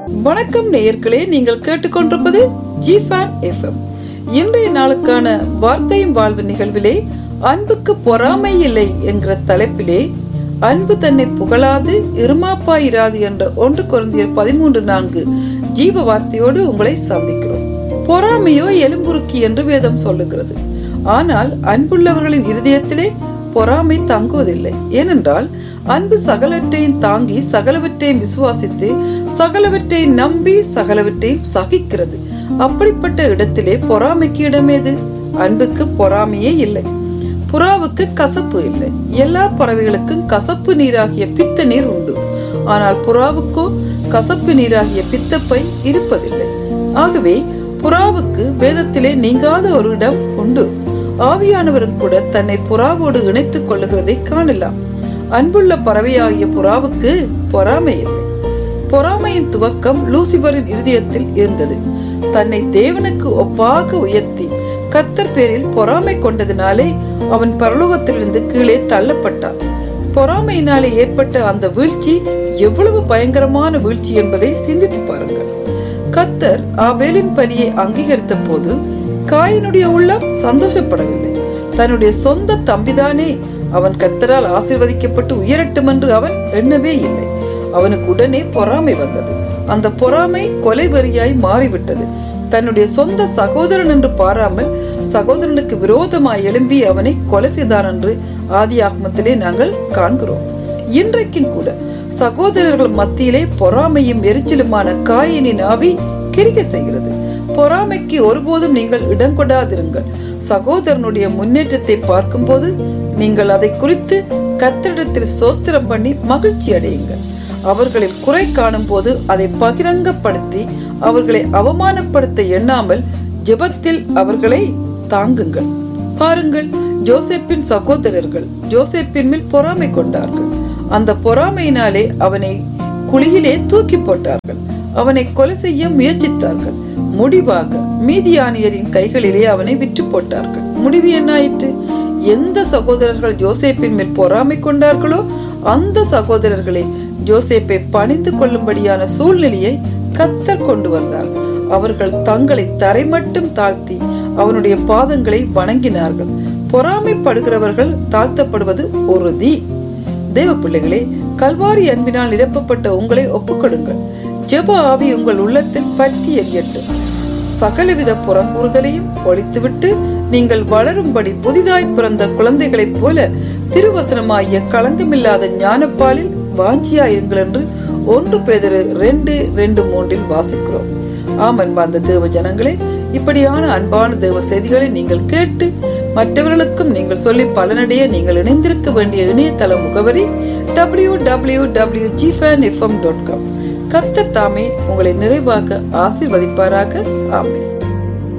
வணக்கம் நேயர்களே நீங்கள் கேட்டுக்கொண்டிருப்பது ஜிஃபேன் எஃப்எம் இன்றைய நாளுக்கான வார்த்தையும் வாழ்வு நிகழ்விலே அன்புக்கு பொறாமை இல்லை என்கிற தலைப்பிலே அன்பு தன்னை புகழாது இருமாப்பாயிராது என்ற ஒன்று குறைந்தியர் பதிமூன்று நான்கு ஜீவ வார்த்தையோடு உங்களை சந்திக்கிறோம் பொறாமையோ எலும்புருக்கி என்று வேதம் சொல்லுகிறது ஆனால் அன்புள்ளவர்களின் இருதயத்திலே பொறாமை தங்குவதில்லை ஏனென்றால் அன்பு சகலவற்றையும் தாங்கி சகலவற்றையும் விசுவாசித்து சகலவற்றையும் நம்பி சகலவற்றையும் சகிக்கிறது அப்படிப்பட்ட இடத்திலே பொறாமைக்கு இடமேது அன்புக்கு பொறாமையே இல்லை புறாவுக்கு கசப்பு இல்லை எல்லா பறவைகளுக்கும் கசப்பு நீராகிய பித்த நீர் உண்டு ஆனால் புறாவுக்கோ கசப்பு நீராகிய பித்தப்பை இருப்பதில்லை ஆகவே புறாவுக்கு வேதத்திலே நீங்காத ஒரு இடம் உண்டு ஆவியானவரும் கூட தன்னை புறாவோடு இணைத்துக் கொள்ளுகிறதை காணலாம் அன்புள்ள பறவையாகிய புறாவுக்கு பொறாமை இல்லை பொறாமையின் துவக்கம் லூசிபரின் இருதயத்தில் இருந்தது தன்னை தேவனுக்கு ஒப்பாக உயர்த்தி கத்தர் பேரில் பொறாமை கொண்டதினாலே அவன் பரலோகத்திலிருந்து கீழே தள்ளப்பட்டான் பொறாமையினாலே ஏற்பட்ட அந்த வீழ்ச்சி எவ்வளவு பயங்கரமான வீழ்ச்சி என்பதை சிந்தித்து பாருங்கள் கத்தர் ஆபேலின் பலியை அங்கீகரித்த போது காயினுடைய உள்ளம் சந்தோஷப்படவில்லை தன்னுடைய சொந்த தம்பிதானே அவன் கத்தரால் ஆசிர்வதிக்கப்பட்டு உயரட்டும் என்று அவன் எண்ணவே இல்லை அவனுக்கு உடனே பொறாமை வந்தது அந்த பொறாமை கொலை வெறியாய் மாறிவிட்டது தன்னுடைய சொந்த சகோதரன் என்று பாராமல் சகோதரனுக்கு விரோதமாய் எழும்பி அவனை கொலை செய்தான் என்று ஆதி ஆகமத்திலே நாங்கள் காண்கிறோம் இன்றைக்கும் கூட சகோதரர்கள் மத்தியிலே பொறாமையும் எரிச்சலுமான காயினின் ஆவி கிரிக்க செய்கிறது பொறாமைக்கு ஒருபோதும் நீங்கள் இடம் கொடாதிருங்கள் சகோதரனுடைய முன்னேற்றத்தை பார்க்கும்போது நீங்கள் அதை குறித்து கத்தரிடத்தில் சோஸ்திரம் பண்ணி மகிழ்ச்சி அடையுங்கள் அவர்களில் குறை காணும் போது அதை பகிரங்கப்படுத்தி அவர்களை அவமானப்படுத்த எண்ணாமல் ஜெபத்தில் அவர்களை தாங்குங்கள் பாருங்கள் ஜோசப்பின் சகோதரர்கள் ஜோசப்பின் மேல் பொறாமை கொண்டார்கள் அந்த பொறாமையினாலே அவனை குழியிலே தூக்கி போட்டார்கள் அவனை கொலை செய்ய முயற்சித்தார்கள் முடிவாக மீதியானியரின் கைகளிலே அவனை விற்று போட்டார்கள் முடிவு என்னாயிற்று எந்த சகோதரர்கள் ஜோசேப்பின் மேல் பொறாமை கொண்டார்களோ அந்த சகோதரர்களே ஜோசேப்பை பணிந்து கொள்ளும்படியான சூழ்நிலையை கத்தர் கொண்டு வந்தார் அவர்கள் தங்களை தரை மட்டும் தாழ்த்தி அவனுடைய பாதங்களை வணங்கினார்கள் பொறாமைப்படுகிறவர்கள் தாழ்த்தப்படுவது உறுதி தேவ பிள்ளைகளே கல்வாரி அன்பினால் நிரப்பப்பட்ட உங்களை ஒப்புக்கொடுங்கள் ஜெப ஆவி உங்கள் உள்ளத்தில் பற்றி எரியட்டும் சகலவித புறங்கூறுதலையும் ஒழித்துவிட்டு நீங்கள் வளரும்படி புதிதாய் பிறந்த குழந்தைகளைப் போல திருவசனமாகிய களங்கமில்லாத ஞானப்பாலில் வாஞ்சியாயிருங்கள் என்று ஒன்று பேதரு ரெண்டு ரெண்டு மூன்றில் வாசிக்கிறோம் ஆம் அன்பார்ந்த தேவ ஜனங்களே இப்படியான அன்பான தேவ செய்திகளை நீங்கள் கேட்டு மற்றவர்களுக்கும் நீங்கள் சொல்லி பலனடைய நீங்கள் இணைந்திருக்க வேண்டிய இணையதள முகவரி டபிள்யூ டபிள்யூ டபிள்யூ ஜிஃபேன் எஃப்எம் டாட் காம் கர்த்தர் தாமே உங்களை நிறைவாக ஆசிர்வதிப்பாராக ஆமென்